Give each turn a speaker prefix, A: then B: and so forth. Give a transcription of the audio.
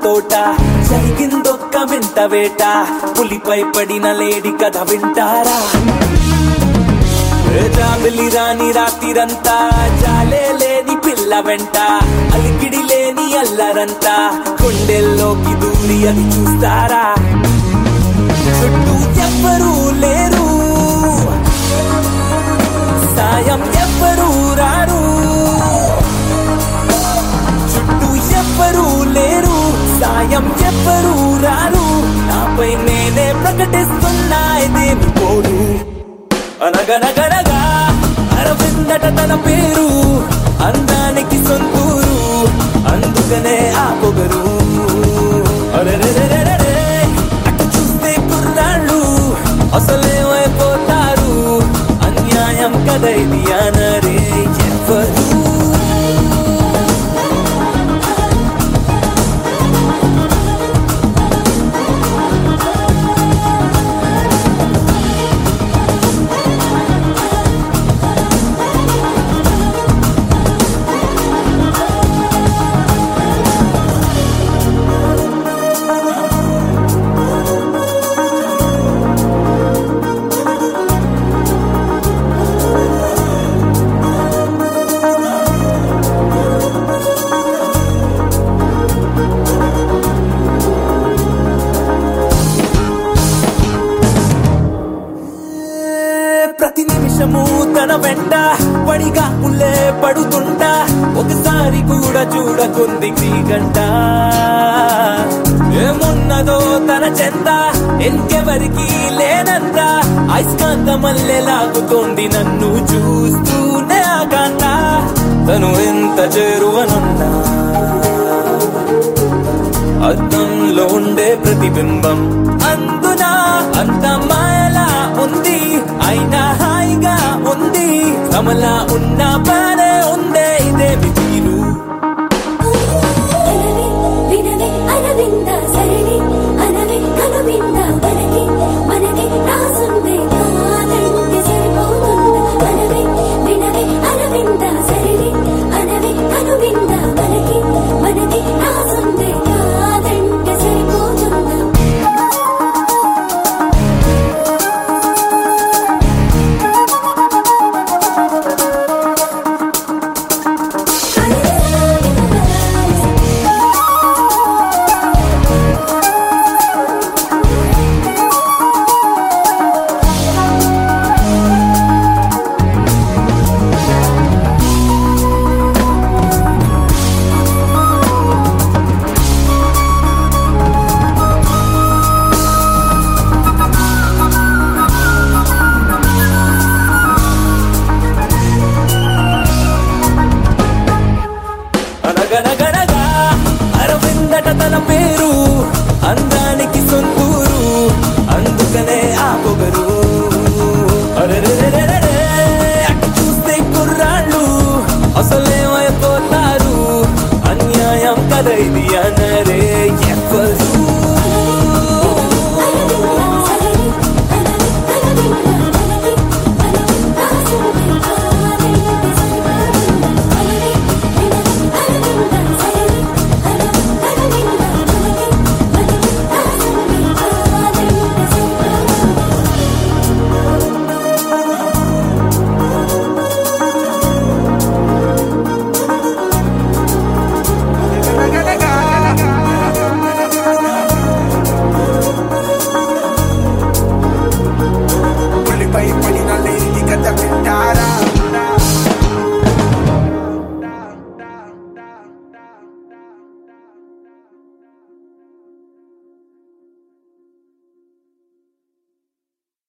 A: తోట జరిగిందొక్క వింత వేట పులిపై పడిన లేడి కథ వింటారా జాబిలి రాని రాత్రిరంతా జాలే లేని పిల్ల వెంట అలికిడి లేని అల్లరంతా కొండెల్లోకి దూరి అది చూస్తారా చుట్టూ ఎవ్వరూ లేరు సాయం ఎవ్వరూ రారు చుట్టూ ఎవ్వరూ లేరు సాయం ఎవ్వరూ రారు నాపై నేనే ప్రకటిస్తున్నా ఇదేమి పోడు అనగనగనగా అరవిందట తన పేరు అందానికి సొంతూరు అందుకనే ఆ పొగరు అరెరెరెరెరెరే, అటు చూస్తే కుర్రాళ్ళు అసలేమైపోతారు అన్యాయం కదా ఇది అనరే ఎవరు ప్రతి నిమిషము తన వెంట పడిగా పుల్లే పడుతుంటా ఒకసారి కూడా చూడకుంది గంట ఏమున్నదో తన చెంత ఇంకెవరికి లేనంత అయస్కాంత మల్లె లాగుతోంది నన్ను చూస్తూనే ఆకాంత తను ఎంత చేరువనున్నా అద్దంలో ఉండే ప్రతిబింబం అందున అంత మాయలా ఉంది అయినా హాయిగా ఉంది కమలా ఉన్న